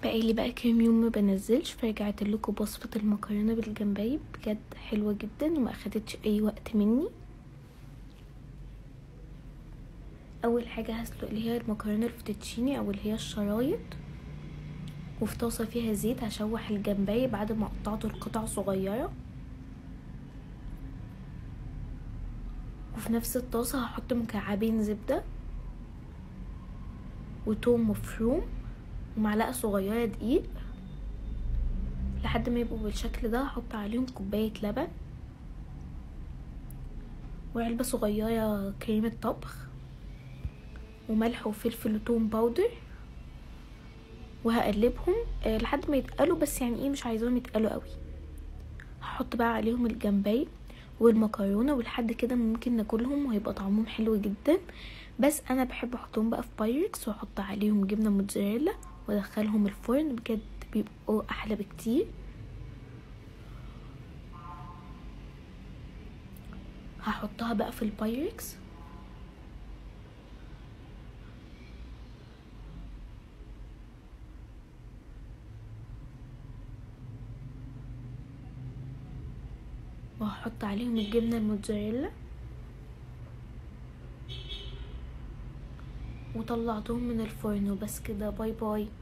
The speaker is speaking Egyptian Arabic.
بقالي بقى كام يوم ما بنزلش فرجعت لكم بوصفه المكرونه بالجمبري بجد حلوه جدا وما اخدتش اي وقت مني اول حاجه هسلق اللي هي المكرونه الفوتوتشيني او اللي هي الشرايط وفي طاسه فيها زيت هشوح الجمبري بعد ما قطعته لقطع صغيره وفي نفس الطاسه هحط مكعبين زبده وتوم مفروم ومعلقه صغيره دقيق لحد ما يبقوا بالشكل ده هحط عليهم كوبايه لبن وعلبه صغيره كريمه طبخ وملح وفلفل وتوم باودر وهقلبهم آه لحد ما يتقلوا بس يعني ايه مش عايزاهم يتقلوا قوي هحط بقى عليهم الجمبري والمكرونه ولحد كده ممكن ناكلهم وهيبقى طعمهم حلو جدا بس انا بحب احطهم بقى في بايركس واحط عليهم جبنه موتزاريلا وادخلهم الفرن بجد بيبقوا احلى بكتير هحطها بقى في البايركس وهحط عليهم الجبنه الموتزاريلا وطلعتهم من الفرن وبس كده باي باي